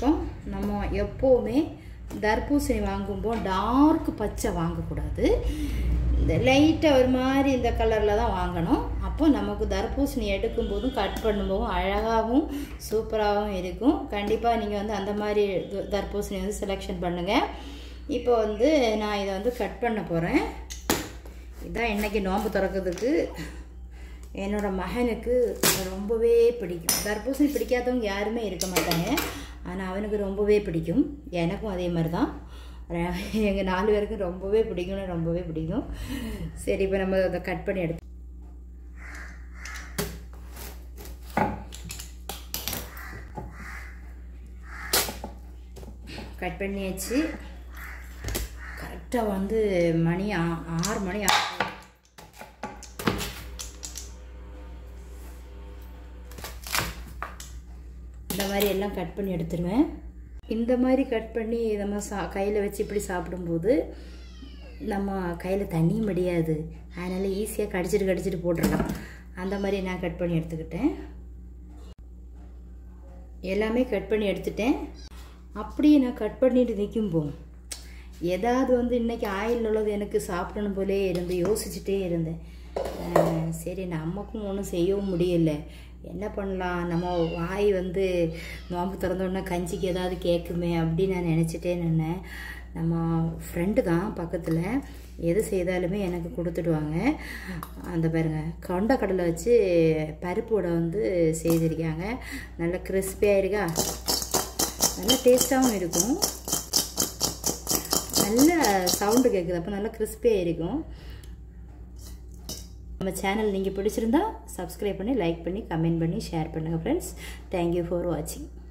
இப்போ நம்ம எப்போவுமே தர்பூசணி வாங்கும்போது டார்க் பச்சை வாங்கக்கூடாது இந்த லைட்டாக ஒரு மாதிரி இந்த கலரில் தான் வாங்கணும் அப்போ நமக்கு தர்பூசணி எடுக்கும்போதும் கட் பண்ணும்போதும் அழகாகவும் சூப்பராகவும் இருக்கும் கண்டிப்பாக நீங்கள் வந்து அந்த மாதிரி து- தர்பூசணி வந்து செலெக்ஷன் பண்ணுங்கள் இப்போ வந்து நான் இதை வந்து கட் பண்ண போகிறேன் இதான் இன்னைக்கு நோன்பு திறக்கிறதுக்கு என்னோட மகனுக்கு ரொம்பவே பிடிக்கும் தர்பூசணி பிடிக்காதவங்க யாருமே இருக்க மாட்டாங்க ஆனால் அவனுக்கு ரொம்பவே பிடிக்கும் எனக்கும் அதே மாதிரி தான் எங்கள் நாலு பேருக்கும் ரொம்பவே பிடிக்கும்னு ரொம்பவே பிடிக்கும் சரி இப்போ நம்ம அதை கட் பண்ணி எடுத்து கட் பண்ணியாச்சு கரெக்டாக வந்து மணி ஆ- ஆறு மணி ஆகுது இந்த மாதிரி எல்லாம் கட் பண்ணி எடுத்துருவேன் இந்த மாதிரி கட் பண்ணி நம்ம சா கையில் வச்சு இப்படி சாப்பிடும்போது நம்ம கையில் தண்ணியும் முடியாது அதனால் ஈஸியாக கடிச்சிட்டு கடிச்சிட்டு போட்டுடலாம் அந்த மாதிரி நான் கட் பண்ணி எடுத்துக்கிட்டேன் எல்லாமே கட் பண்ணி எடுத்துட்டேன் அப்படியே நான் கட் பண்ணிட்டு நிற்கும்போது ஏதாவது வந்து இன்னைக்கு ஆயில் உள்ளது எனக்கு சாப்பிடணும் போலே இருந்து யோசிச்சுட்டே இருந்தேன் அஹ் சரி நமக்கும் ஒன்றும் செய்யவும் முடியல என்ன பண்ணலாம் நம்ம வாய் வந்து நோம்பு திறந்தோடனே கஞ்சிக்கு ஏதாவது கேட்குமே அப்படின்னு நான் நினச்சிட்டே நின்னேன் நம்ம ஃப்ரெண்டு தான் பக்கத்தில் எது செய்தாலுமே எனக்கு கொடுத்துடுவாங்க அந்த பாருங்க கொண்டக்கடலை வச்சு பருப்பு வடை வந்து செய்திருக்காங்க நல்லா கிறிஸ்பியாக இருக்கா நல்ல டேஸ்ட்டாகவும் இருக்கும் நல்ல சவுண்டு கேட்குது அப்போ நல்லா கிறிஸ்பியாக இருக்கும் நம்ம சேனல் நீங்கள் பிடிச்சிருந்தா சப்ஸ்கிரைப் பண்ணி லைக் பண்ணி கமெண்ட் பண்ணி ஷேர் பண்ணுங்கள் ஃப்ரெண்ட்ஸ் தேங்க்யூ ஃபார் வாட்சிங்